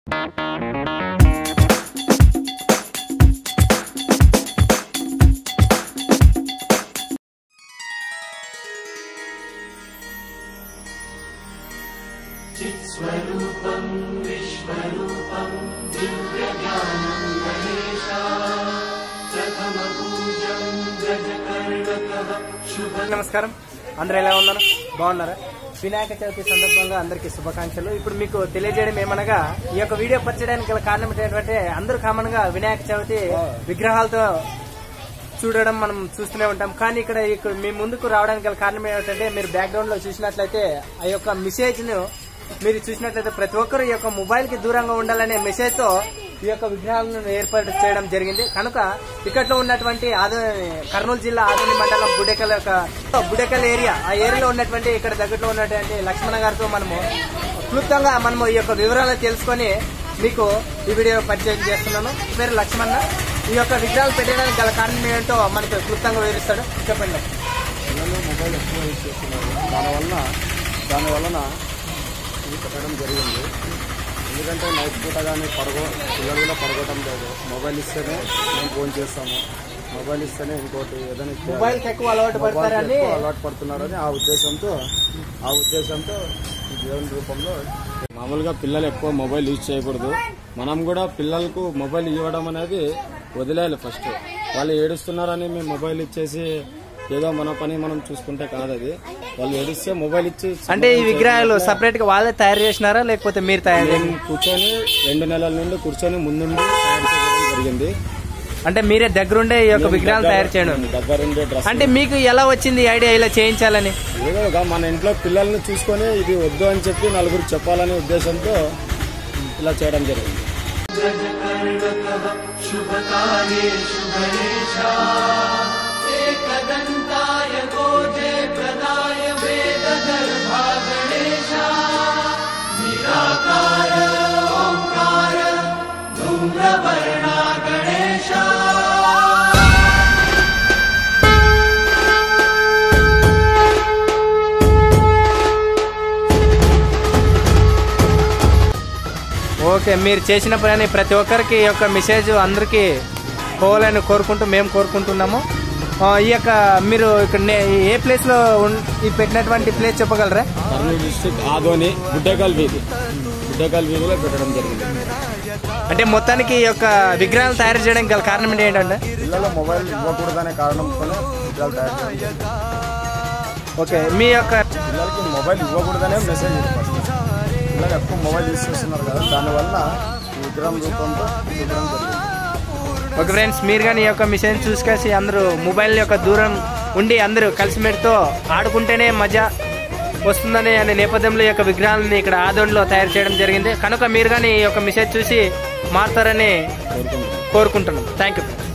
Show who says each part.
Speaker 1: నమస్కారం అందరూ ఎలా ఉన్నారు బాగున్నారా వినాయక చవితి సందర్భంగా అందరికీ శుభాకాంక్షలు ఇప్పుడు మీకు తెలియజేయడం ఏమనగా ఈ యొక్క వీడియో పరిచయడానికి గల కారణం ఏంటంటే అందరూ కామన్ గా వినాయక చవితి విగ్రహాలతో చూడడం మనం చూస్తూనే ఉంటాం కానీ ఇక్కడ ఇక్కడ మీ ముందుకు రావడానికి గల కారణం ఏమిటంటే మీరు బ్యాక్గ్రౌండ్ లో చూసినట్లయితే ఆ యొక్క మెసేజ్ ను మీరు చూసినట్లయితే ప్రతి ఒక్కరు ఈ యొక్క మొబైల్ కి దూరంగా ఉండాలనే మెసేజ్ తో ఈ యొక్క విగ్రహాలను ఏర్పాటు చేయడం జరిగింది కనుక ఇక్కట్లో ఉన్నటువంటి ఆదో కర్నూలు జిల్లా ఆదోని మండలం బుడెకల్ యొక్క బుడెకల్ ఏరియా ఆ ఏరియాలో ఉన్నటువంటి ఇక్కడ దగ్గరలో ఉన్నటువంటి లక్ష్మణ గారితో మనము క్లుప్తంగా మనము ఈ యొక్క వివరాలు తెలుసుకొని మీకు ఈ వీడియో పరిచయం చేస్తున్నాను పేరు లక్ష్మణ ఈ యొక్క విగ్రహాలు పెట్టడానికి గల కారణం ఏంటో మనకు క్లుప్తంగా వివరిస్తాడు చెప్పండి
Speaker 2: పిల్లలు మొబైల్ ఎక్కువ యూజ్ చేస్తున్నారు దానివల్ల దానివలన ఇది పెట్టడం జరిగింది ఎందుకంటే నైట్ పూట కానీ పడగో పిల్లలు కూడా పడగొట్టడం లేదు మొబైల్ ఇస్తేనే మేము ఫోన్ చేస్తాము మొబైల్ ఇస్తేనే ఇంకోటి ఏదైనా చేయాలి.
Speaker 1: మొబైల్ కి ఎక్కువ అలవాటు
Speaker 2: మొబైల్కి
Speaker 1: పడతారని
Speaker 2: ఎక్కువ అలవాటు పడుతున్నారని ఆ ఉద్దేశంతో ఆ ఉద్దేశంతో ఈ దేవుని రూపంలో మామూలుగా పిల్లలు ఎక్కువ మొబైల్ యూజ్ చేయకూడదు మనం కూడా పిల్లలకు మొబైల్ ఇవ్వడం అనేది వదిలేయాలి ఫస్ట్ వాళ్ళు ఏడుస్తున్నారని మేము మొబైల్ ఇచ్చేసి ఏదో మన పని మనం చూసుకుంటే కాదు అది వాళ్ళు ఏడిస్తే మొబైల్ ఇచ్చి
Speaker 1: అంటే ఈ విగ్రహాలు సపరేట్ గా వాళ్ళే తయారు చేసినారా లేకపోతే మీరు తయారు చేసి
Speaker 2: మేము కూర్చొని రెండు నెలల నుండి కూర్చొని ముందుండి తయారు చేయడం జరిగింది
Speaker 1: అంటే మీరే దగ్గరుండే ఈ యొక్క విగ్రహాలు తయారు చేయడం
Speaker 2: దగ్గరుండే డ్రెస్
Speaker 1: అంటే మీకు ఎలా వచ్చింది ఈ ఐడియా ఇలా చేయించాలని
Speaker 2: ఏదో ఒక మన ఇంట్లో పిల్లల్ని చూసుకొని ఇది వద్దు అని చెప్పి నలుగురు చెప్పాలనే ఉద్దేశంతో ఇలా చేయడం జరిగింది
Speaker 1: ఓకే మీరు చేసిన పని ప్రతి ఒక్కరికి ఈ యొక్క మెసేజ్ అందరికీ పోవాలని కోరుకుంటూ మేము కోరుకుంటున్నాము ఆ, ఈ యొక్క మీరు ఇక్కడ నే- ఏ ప్లేస్ లో ఉన్- ఈ పెట్టినటువంటి ప్లేస్ చెప్పగలరా
Speaker 2: కర్నూలు డిస్టిక్ ఆదోని గుడ్డేకల్ వీధి గుడ్డేకల్ వీధిలో పెట్టడం జరిగింది
Speaker 1: అంటే మొత్తానికి ఈ యొక్క విగ్రహాలు తయారు చేయడానికి గల కారణం ఏంటంటే
Speaker 2: పిల్లలు మొబైల్ ఇవ్వకూడదనే కారణంతోనే విగ్రహాలు తయారు చేయడం జరిగింది.
Speaker 1: ఓకే మీ యొక్క
Speaker 2: పిల్లలకి మొబైల్ ఇవ్వకూడదనే మెసేజ్ ఇది ఫస్ట్ పిల్లలు ఎక్కువ మొబైల్ యూస్ చేస్తున్నారు కదా దానివల్ల ఈ విగ్రహం రూపంతో ఈ విగ్రహం జరిగింది
Speaker 1: ఓకే ఫ్రెండ్స్ మీరు కానీ ఈ యొక్క మిషన్ చూసుకేసి అందరూ మొబైల్ యొక్క దూరం ఉండి అందరూ కలిసిమెట్టుతో ఆడుకుంటేనే మజా వస్తుందనే అనే నేపథ్యంలో ఈ యొక్క విగ్రహాలని ఇక్కడ ఆదోన్లో తయారు చేయడం జరిగింది కనుక మీరు కానీ ఈ యొక్క మెసేజ్ చూసి మారుతారని
Speaker 2: కోరుకుంటున్నాను
Speaker 1: కోరుకుంటున్నాం థ్యాంక్ యూ